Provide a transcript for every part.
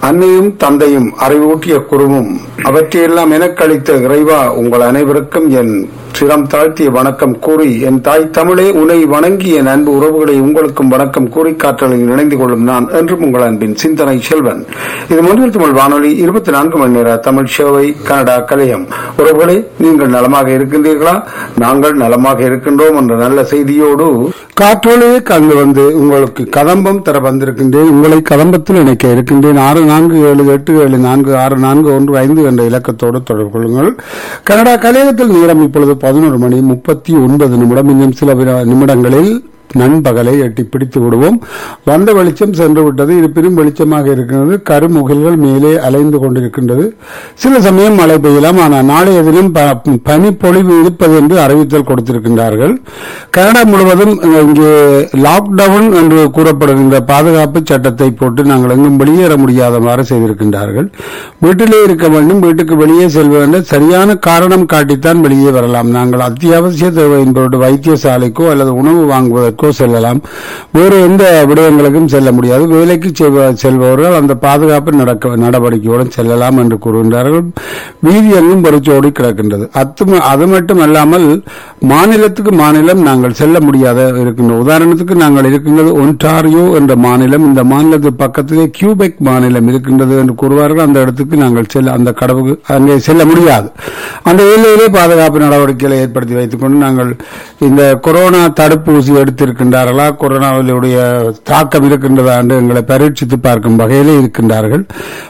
அன்னையும் தந்தையும் அறிவூட்டிய குருவும் அவற்றையெல்லாம் எனக்களித்த இறைவா உங்கள் அனைவருக்கும் என் சிரம் தாழ்த்திய வணக்கம் கூறி என் தாய் தமிழே உன்னை வணங்கி என் அன்பு உறவுகளை உங்களுக்கும் வணக்கம் கூறி காற்றலில் இணைந்து கொள்ளும் நான் என்றும் உங்கள் அன்பின் சிந்தனை செல்வன் இது மொழியில் தமிழ் வானொலி இருபத்தி நான்கு மணி நேர தமிழ் சேவை கனடா கலையம் உறவுகளே நீங்கள் நலமாக இருக்கின்றீர்களா நாங்கள் நலமாக இருக்கின்றோம் என்ற நல்ல செய்தியோடு காற்றோலையே கலந்து வந்து உங்களுக்கு கதம்பம் தர வந்திருக்கின்றேன் உங்களை கதம்பத்தில் இணைக்க இருக்கின்றேன் ஆறு நான்கு ஏழு எட்டு ஏழு நான்கு ஆறு நான்கு ஒன்று ஐந்து என்ற இலக்கத்தோடு தொடர்பு கொள்ளுங்கள் கனடா கலையகத்தில் நேரம் இப்பொழுது பதினோரு மணி முப்பத்தி ஒன்பது நிமிடம் இன்னும் சில விர- நிமிடங்களில் நண்பகலை எட்டி பிடித்து விடுவோம் வந்த வெளிச்சம் சென்று விட்டது இது பெரும் வெளிச்சமாக இருக்கிறது கருமுகில்கள் மேலே அலைந்து கொண்டிருக்கின்றது சில சமயம் மழை பெய்யலாம் ஆனால் நாளைய தினம் ப- பனிப்பொழிவு இருப்பது என்று அறிவித்தல் கொடுத்திருக்கின்றார்கள் கனடா முழுவதும் இங்கே லாக்டவுன் என்று கூறப்படுகின்ற பாதுகாப்பு சட்டத்தை போட்டு நாங்கள் எங்கும் வெளியேற முடியாதவாறு செய்திருக்கின்றார்கள் வீட்டிலே இருக்க வேண்டும் வீட்டுக்கு வெளியே செல்ல வேண்டும் சரியான காரணம் காட்டித்தான் வெளியே வரலாம் நாங்கள் அத்தியாவசிய தேவையின் பொருட்டு வைத்தியசாலைக்கோ அல்லது உணவு வாங்குவதற்கோ செல்லலாம் வேறு எந்த விடயங்களுக்கும் செல்ல முடியாது வேலைக்கு செல்வ- செல்பவர்கள் அந்த பாதுகாப்பு நடக்க நடவடிக்கையுடன் செல்லலாம் என்று கூறுகின்றார்கள் வீதி எங்கும் பொறிச்சோடி கிடக்கின்றது அத்து அது மட்டும் அல்லாமல் மாநிலத்துக்கு மாநிலம் நாங்கள் செல்ல முடியாத இருக்கின்ற உதாரணத்துக்கு நாங்கள் இருக்கின்றது ஒன்டாரியோ என்ற மாநிலம் இந்த மாநிலத்து பக்கத்திலே கியூபெக் மாநிலம் இருக்கின்றது என்று கூறுவார்கள் அந்த இடத்துக்கு நாங்கள் செல்ல அந்த கடவுக்கு அங்கே செல்ல முடியாது அந்த எல்லையிலே பாதுகாப்பு நடவடிக்கைகளை ஏற்படுத்தி வைத்துக் கொண்டு நாங்கள் இந்த கொரோனா தடுப்பூசி எடுத்திருக்கின்றார்களா கொரோனாவிலுடைய தாக்கம் இருக்கின்றதா என்று எங்களை பரீட்சித்து பார்க்கும் வகையிலே இருக்கின்றார்கள்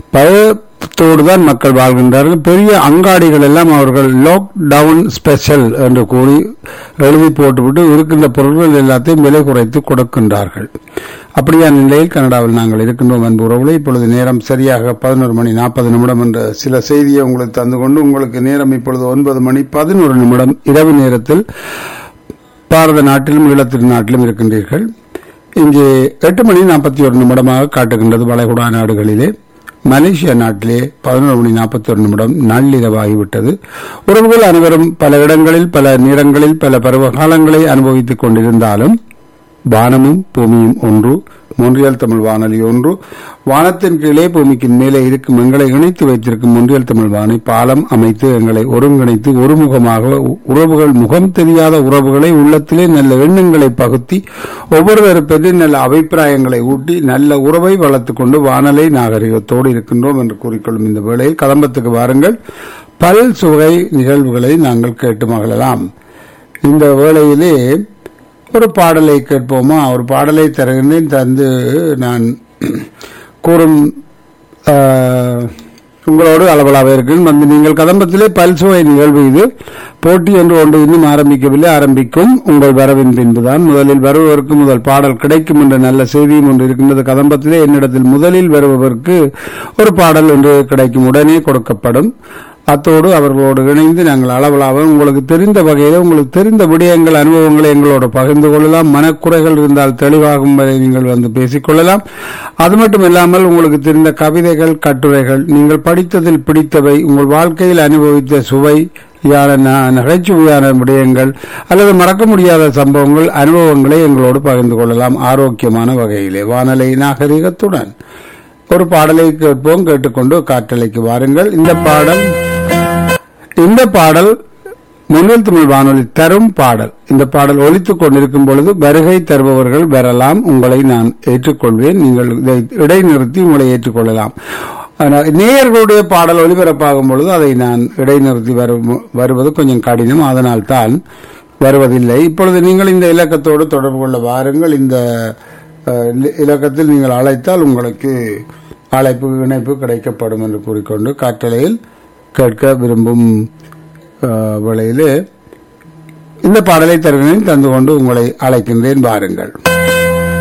பயத்தோடு தான் மக்கள் வாழ்கின்றார்கள் பெரிய அங்காடிகள் எல்லாம் அவர்கள் லாக்டவுன் ஸ்பெஷல் என்று கூறி எழுதி போட்டுவிட்டு இருக்கின்ற பொருட்கள் எல்லாத்தையும் விலை குறைத்து கொடுக்கின்றார்கள் அப்படியான நிலையில் கனடாவில் நாங்கள் இருக்கின்றோம் அன்பு உறவுகளை இப்பொழுது நேரம் சரியாக பதினோரு மணி நாற்பது நிமிடம் என்ற சில செய்தியை உங்களுக்கு தந்து கொண்டு உங்களுக்கு நேரம் இப்பொழுது ஒன்பது மணி பதினோரு நிமிடம் இரவு நேரத்தில் பாரத நாட்டிலும் ஈழத்தின் நாட்டிலும் இருக்கின்றீர்கள் இங்கே எட்டு மணி நாற்பத்தி ஒரு நிமிடமாக காட்டுகின்றது வளைகுடா நாடுகளிலே மலேசியா நாட்டிலே பதினோரு மணி நாற்பத்தி ஒரு நிமிடம் நள்ளிரவாகிவிட்டது உறவுகள் அனைவரும் பல இடங்களில் பல நேரங்களில் பல பருவ காலங்களை அனுபவித்துக் கொண்டிருந்தாலும் வானமும் பூமியும் ஒன்று மொன்றியல் தமிழ் வானொலி ஒன்று வானத்தின் கீழே பூமிக்கு மேலே இருக்கும் எங்களை இணைத்து வைத்திருக்கும் மொன்றியல் தமிழ் வானை பாலம் அமைத்து எங்களை ஒருங்கிணைத்து ஒருமுகமாக உறவுகள் முகம் தெரியாத உறவுகளை உள்ளத்திலே நல்ல எண்ணங்களை பகுத்தி ஒவ்வொருவர் பற்றி நல்ல அபிப்பிராயங்களை ஊட்டி நல்ல உறவை வளர்த்துக் கொண்டு வானலை நாகரிகத்தோடு இருக்கின்றோம் என்று கூறிக்கொள்ளும் இந்த வேளையில் கதம்பத்துக்கு வாருங்கள் பல் சுவை நிகழ்வுகளை நாங்கள் கேட்டு மகிழலாம் இந்த வேளையிலே ஒரு பாடலை கேட்போமா ஒரு பாடலை தருகின்றேன் தந்து நான் கூறும் ஆஹ், உங்களோடு அளவலாக இருக்கிறேன் வந்து நீங்கள் கதம்பத்திலே பல்சுவை நிகழ்வு இது போட்டி என்று ஒன்று இன்னும் ஆரம்பிக்கவில்லை ஆரம்பிக்கும் உங்கள் வரவின் பின்புதான் முதலில் வருபவருக்கு முதல் பாடல் கிடைக்கும் என்ற நல்ல செய்தியும் ஒன்று இருக்கின்றது கதம்பத்திலே என்னிடத்தில் முதலில் வருபவருக்கு ஒரு பாடல் ஒன்று கிடைக்கும் உடனே கொடுக்கப்படும் அத்தோடு அவர்களோடு இணைந்து நாங்கள் அளவலாக உங்களுக்கு தெரிந்த வகையில் உங்களுக்கு தெரிந்த விடயங்கள் அனுபவங்களை எங்களோடு பகிர்ந்து கொள்ளலாம் மனக்குறைகள் இருந்தால் தெளிவாகும் வரை நீங்கள் வந்து பேசிக்கொள்ளலாம் அது மட்டும் இல்லாமல் உங்களுக்கு தெரிந்த கவிதைகள் கட்டுரைகள் நீங்கள் படித்ததில் பிடித்தவை உங்கள் வாழ்க்கையில் அனுபவித்த சுவை யான ந- நகைச்சுவையான விடயங்கள் அல்லது மறக்க முடியாத சம்பவங்கள் அனுபவங்களை எங்களோடு பகிர்ந்து கொள்ளலாம் ஆரோக்கியமான வகையிலே வானலை நாகரிகத்துடன் ஒரு பாடலை கேட்போம் கேட்டுக்கொண்டு காற்றலைக்கு வாருங்கள் இந்த பாடல் இந்த பாடல் முன்னில் தமிழ் வானொலி தரும் பாடல் இந்த பாடல் ஒலித்துக் கொண்டிருக்கும் பொழுது வருகை தருபவர்கள் வரலாம் உங்களை நான் ஏற்றுக்கொள்வேன் நீங்கள் இதை இடைநிறுத்தி உங்களை ஏற்றுக்கொள்ளலாம் ஆனால் நேயர்களுடைய பாடல் ஒலிபரப்பாகும் பொழுது அதை நான் இடைநிறுத்தி வரு- வருவது கொஞ்சம் கடினம் அதனால் தான் வருவதில்லை இப்பொழுது நீங்கள் இந்த இலக்கத்தோடு தொடர்பு கொள்ள வாருங்கள் இந்த அஹ், இல- இலக்கத்தில் நீங்கள் அழைத்தால் உங்களுக்கு அழைப்பு இணைப்பு கிடைக்கப்படும் என்று கூறிக்கொண்டு காற்றலையில் கேட்க விரும்பும் அஹ், வேளையிலே இந்த பாடலை தருகிறேன் தந்து கொண்டு உங்களை அழைக்கின்றேன் வாருங்கள்